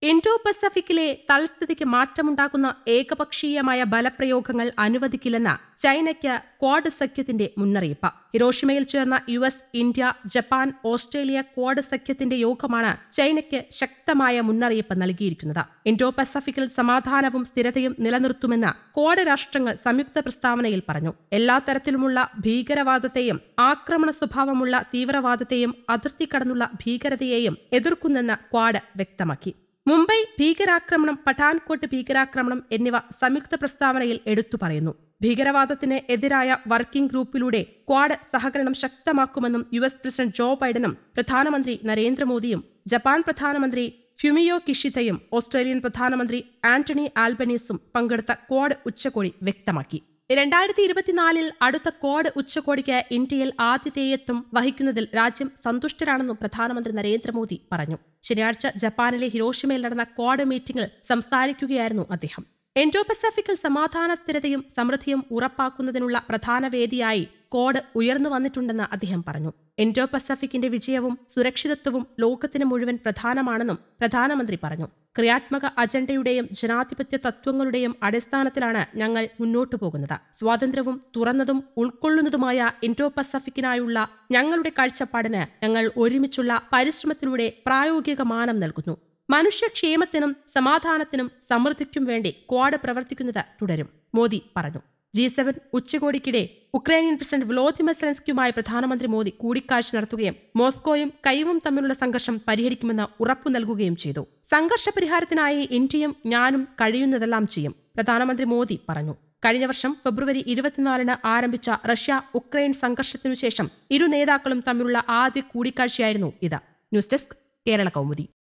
Indo പസഫിക്കിലെ തൽസ്ഥിതിക്ക് മാറ്റമുണ്ടാക്കുന്ന ഏകപക്ഷീയമായ ബലപ്രയോഗങ്ങൾ അനുവദിക്കില്ലെന്ന് ചൈനയ്ക്ക് ക്വാഡ് സഖ്യത്തിന്റെ മുന്നറിയിപ്പ് ഹിരോഷിമയിൽ ചേർന്ന U S India Japan Australia Quad സഖ്യത്തിന്റെ യോഗമാണ് ചൈനയ്ക്ക് ശക്തമായ മുന്നറിയിപ്പ് നൽകിയിരിക്കുന്നത് ഇൻഡോ പസഫിക്കിൽ സമാധാനവും സ്ഥിരതയും നിലനിർത്തുമെന്ന് ക്വാഡ് രാഷ്ട്രങ്ങൾ സംയുക്ത പ്രസ്താവനയിൽ പറഞ്ഞു എല്ലാ തരത്തിലുമുള്ള ഭീകരവാദത്തെയും ആക്രമണ സ്വഭാവമുള്ള തീവ്രവാദത്തെയും അതിർത്തി കടന്നുള്ള ഭീകരതയെയും എതിർക്കുന്നെന്ന് ക്വാഡ് വ്യക്തമാക്കി മുംബൈ ഭീകരാക്രമണം പഠാൻകോട്ട് ഭീകരാക്രമണം എന്നിവ സംയുക്ത പ്രസ്താവനയിൽ എടുത്തു പറയുന്നു ഭീകരവാദത്തിന് എതിരായ വർക്കിംഗ് ഗ്രൂപ്പിലൂടെ ക്വാഡ് സഹകരണം ശക്തമാക്കുമെന്നും യു എസ് പ്രസിഡന്റ് ജോ ബൈഡനും പ്രധാനമന്ത്രി നരേന്ദ്രമോദിയും ജപ്പാൻ പ്രധാനമന്ത്രി ഫ്യുമിയോ കിഷിതയും ഓസ്ട്രേലിയൻ പ്രധാനമന്ത്രി ആന്റണി ആൽബനീസും പങ്കെടുത്ത ക്വാഡ് ഉച്ചകോടി വ്യക്തമാക്കി രണ്ടായിരത്തി ഇരുപത്തിനാലിൽ അടുത്ത ക്വാഡ് ഉച്ചകോടിക്ക് ഇന്ത്യയിൽ ആതിഥേയത്വം വഹിക്കുന്നതിൽ രാജ്യം സന്തുഷ്ടരാണെന്നും പ്രധാനമന്ത്രി നരേന്ദ്രമോദി പറഞ്ഞു ശനിയാഴ്ച ജപ്പാനിലെ ഹിരോഷിമയിൽ നടന്ന ക്വാഡ് മീറ്റിംഗിൽ സംസാരിക്കുകയായിരുന്നു അദ്ദേഹം എൻഡോ പസഫിക്കിൽ സമാധാന സ്ഥിരതയും സമൃദ്ധിയും ഉറപ്പാക്കുന്നതിനുള്ള പ്രധാന വേദിയായി കോഡ് ഉയർന്നു വന്നിട്ടുണ്ടെന്ന് അദ്ദേഹം പറഞ്ഞു എൻഡോ പസഫിക്കിന്റെ വിജയവും സുരക്ഷിതത്വവും ലോകത്തിന് മുഴുവൻ പ്രധാനമാണെന്നും പ്രധാനമന്ത്രി പറഞ്ഞു ക്രിയാത്മക അജണ്ടയുടെയും ജനാധിപത്യ തത്വങ്ങളുടെയും അടിസ്ഥാനത്തിലാണ് ഞങ്ങൾ മുന്നോട്ടു പോകുന്നത് സ്വാതന്ത്ര്യവും തുറന്നതും ഉൾക്കൊള്ളുന്നതുമായ ഇൻഡോ പസഫിക്കിനായുള്ള ഞങ്ങളുടെ കാഴ്ചപ്പാടിന് ഞങ്ങൾ ഒരുമിച്ചുള്ള പരിശ്രമത്തിലൂടെ പ്രായോഗിക മാനം നൽകുന്നു മനുഷ്യക്ഷേമത്തിനും സമാധാനത്തിനും സമൃദ്ധിക്കും വേണ്ടി ക്വാഡ് പ്രവർത്തിക്കുന്നത് തുടരും മോദി പറഞ്ഞു ജി സെവൻ ഉച്ചകോടിക്കിടെ ഉക്രൈനിയൻ പ്രസിഡന്റ് വ്ളോദിമിർ സെലൻസ്കിയുമായി പ്രധാനമന്ത്രി മോദി കൂടിക്കാഴ്ച നടത്തുകയും മോസ്കോയും കൈവും തമ്മിലുള്ള സംഘർഷം പരിഹരിക്കുമെന്ന് ഉറപ്പു നൽകുകയും ചെയ്തു സംഘർഷ പരിഹാരത്തിനായി ഇന്ത്യയും ഞാനും കഴിയുന്നതെല്ലാം ചെയ്യും പ്രധാനമന്ത്രി മോദി പറഞ്ഞു കഴിഞ്ഞ വർഷം ഫെബ്രുവരി ഇരുപത്തിനാലിന് ആരംഭിച്ച റഷ്യ ഉക്രൈൻ സംഘർഷത്തിനു ശേഷം ഇരു നേതാക്കളും തമ്മിലുള്ള ആദ്യ കൂടിക്കാഴ്ചയായിരുന്നു ഇത് ന്യൂസ് ഡെസ്ക് കേരള കൗമുദി